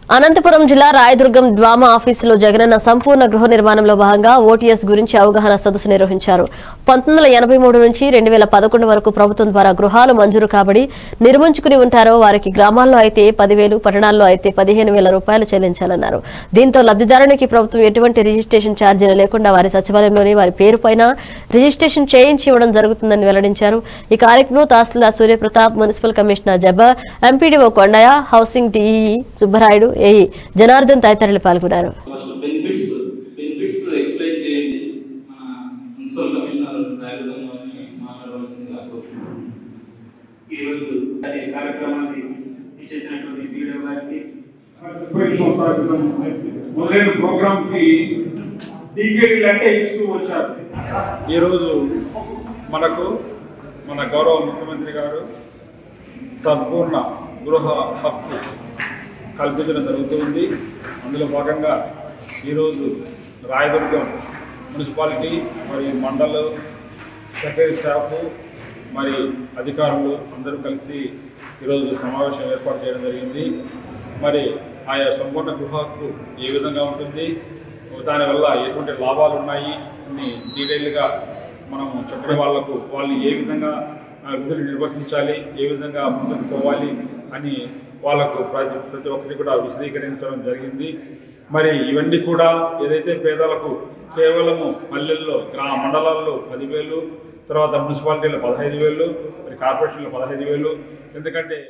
అనంతపురం జిల్లా రాయదుర్గం డ్వామా ఆఫీసులో జగనన్న సంపూర్ణ గృహ నిర్మాణంలో భాగంగా ఓటీఎస్ గురించి అవగాహన సదస్సు నిర్వహించారు పంతొమ్మిది వందల ఎనభై మూడు నుంచి రెండు వేల పదకొండు వరకు ప్రభుత్వం ద్వారా గృహాలు మంజూరు కాబడి నిర్మించుకుని ఉంటారో వారికి గ్రామాల్లో అయితే పదివేలు పట్టణాల్లో అయితే పదిహేను వేల రూపాయలు చెల్లించాలన్నారు దీంతో లబ్ధిదారునికి ప్రభుత్వం ఎటువంటి రిజిస్ట్రేషన్ ఛార్జీలు లేకుండా వారి సచివాలయంలోనే వారి పేరు పైన రిజిస్ట్రేషన్ చేయించి ఇవ్వడం జరుగుతుందని వెల్లడించారు ఈ కార్యక్రమంలో తహసీల్దార్ Suryapratap municipal commissioner Jabbar MPDO Kondaiah housing DE Subbarayudu AE Janardhan తదితరులు పాల్గొన్నారు అసలు బెనిఫిట్స్ బెనిఫిట్స్ ఎక్స్ప్లెయిన్ చేయండి మన మున్సిపల్ కమిషనర్ రాయడం మాట్లాడవలసిందిగా కోరుతున్నాను ఈరోజు అనే కార్యక్రమాన్ని ఇచ్చేసినటువంటి వీడియో గారికి ముప్పై సంవత్సరాల క్రితం మొదలైన ప్రోగ్రామ్ కి డీకేడీలు అంటే ఇస్తూ వచ్చారు ఈరోజు మనకు మన గౌరవ ముఖ్యమంత్రి గారు సంపూర్ణ గృహ హక్కు కల్పించడం జరుగుతుంది అందులో భాగంగా ఈరోజు రాయదుర్గం మున్సిపాలిటీ మరియు మండల సెక్రటరీ స్టాఫ్ మరి అధికారులు అందరూ కలిసి ఈరోజు సమావేశం ఏర్పాటు చేయడం జరిగింది మరి ఆయా సంపూర్ణ గృహ హక్కు ఏ విధంగా ఉంటుంది దానివల్ల ఎటువంటి లాభాలు ఉన్నాయి అని డీటెయిల్గా మనము చెప్పిన వాళ్లకు వాళ్ళు ఏ విధంగా ఆ, విధులు నిర్వర్తించాలి ఏ విధంగా ముందుకు పోవాలి అని వాళ్ళకు ప్రతి ప్రతి ఒక్కరికి కూడా విశదీకరించడం జరిగింది మరి ఇవన్నీ కూడా ఏదైతే పేదలకు కేవలము పల్లెల్లో గ్రా మండలాల్లో పదివేలు తర్వాత మున్సిపాలిటీలో పదహైదు వేలు మరి కార్పొరేషన్లో పదహైదు వేలు ఎందుకంటే